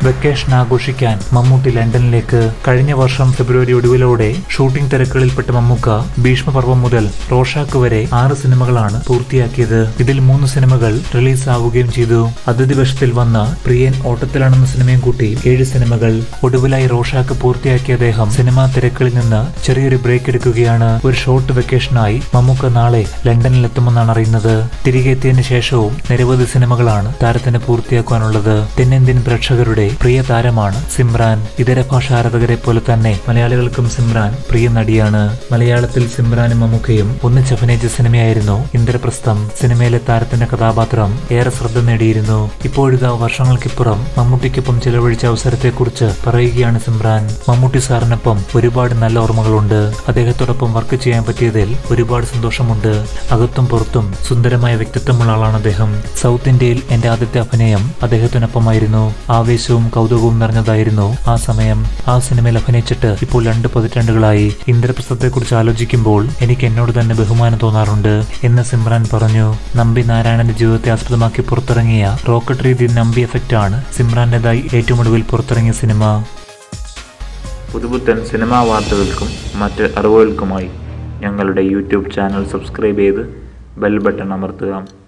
vacation ആഘോഷിക്കാൻ മമ്മൂട്ടി ലണ്ടനിലേക്ക് കഴിഞ്ഞ വർഷം ഫെബ്രുവരി ഒടുവിലോടെ ഷൂട്ടിംഗ് തിരക്കുകളിൽപ്പെട്ട മമ്മൂക്ക ഭീഷ്മപർവം മുതൽ റോഷാക്ക് വരെ ആറ് സിനിമകളാണ് പൂർത്തിയാക്കിയത് ഇതിൽ മൂന്ന് സിനിമകൾ റിലീസ് ആവുകയും ചെയ്തു അതിഥി വേഷത്തിൽ വന്ന പ്രിയൻ ഓട്ടത്തിലാണെന്ന സിനിമയും കൂട്ടി ഏഴ് സിനിമകൾ ഒടുവിലായി റോഷാക്ക് പൂർത്തിയാക്കിയ അദ്ദേഹം സിനിമാ തിരക്കുകളിൽ നിന്ന് ചെറിയൊരു ബ്രേക്ക് എടുക്കുകയാണ് ഒരു ഷോർട്ട് വെക്കേഷനായി മമ്മൂക്ക നാളെ ലണ്ടനിലെത്തുമെന്നാണ് അറിയുന്നത് തിരികെ എത്തിയതിനു ശേഷവും നിരവധി സിനിമകളാണ് താരത്തിന് പൂർത്തിയാക്കാനുള്ളത് തെന്നിന്ത്യൻ പ്രേക്ഷകരുടെ പ്രിയ താരമാണ് സിമ്രാൻ ഇതര ഭാഷ ആരാധകരെ പോലെ തന്നെ മലയാളികൾക്കും സിമ്രാൻ പ്രിയ നടിയാണ് മലയാളത്തിൽ സിമ്രാനും മമ്മൂക്കയും ഒന്നിച്ചഭിനയിച്ച സിനിമയായിരുന്നു ഇന്ദ്രപ്രസ്ഥം സിനിമയിലെ താരത്തിന്റെ കഥാപാത്രം ഏറെ ശ്രദ്ധ നേടിയിരുന്നു ഇപ്പോഴിതാ വർഷങ്ങൾക്കിപ്പുറം മമ്മൂട്ടിക്കൊപ്പം ചിലവഴിച്ച അവസരത്തെക്കുറിച്ച് പറയുകയാണ് സിമ്രാൻ മമ്മൂട്ടി സാറിനൊപ്പം ഒരുപാട് നല്ല ഓർമ്മകളുണ്ട് അദ്ദേഹത്തോടൊപ്പം വർക്ക് ചെയ്യാൻ പറ്റിയതിൽ ഒരുപാട് സന്തോഷമുണ്ട് അകത്തും പുറത്തും സുന്ദരമായ വ്യക്തിത്വമുള്ള ആളാണ് അദ്ദേഹം സൗത്ത് ഇന്ത്യയിൽ എന്റെ ആദ്യത്തെ അഭിനയം അദ്ദേഹത്തിനൊപ്പമായിരുന്നു ആവേശവും കൗതുകവും നിറഞ്ഞതായിരുന്നു ആ സമയം ആ സിനിമയിൽ അഭിനയിച്ചിട്ട് ഇപ്പോൾ രണ്ട് പതിറ്റാണ്ടുകളായി ഇന്ദ്രപ്രസ്ഥത്തെക്കുറിച്ച് ആലോചിക്കുമ്പോൾ എനിക്ക് എന്നോട് തന്നെ ബഹുമാനം തോന്നാറുണ്ട് എന്ന് സിമ്രാൻ പറഞ്ഞു നമ്പി നാരായണന്റെ ജീവിതത്തെ ആസ്പദമാക്കി പുറത്തിറങ്ങിയ റോക്കറ്റ് രീതി നമ്പി എഫക്റ്റ് ആണ് സിമ്രാന്റേതായി ഏറ്റവും ഒടുവിൽ പുറത്തിറങ്ങിയ സിനിമ പുതുപുത്തൻ സിനിമാ വാർത്തകൾക്കും മറ്റ് അറിവുകൾക്കുമായി ഞങ്ങളുടെ യൂട്യൂബ് ചാനൽ സബ്സ്ക്രൈബ് ചെയ്ത് ബെൽ ബട്ടൺ അമർത്തുക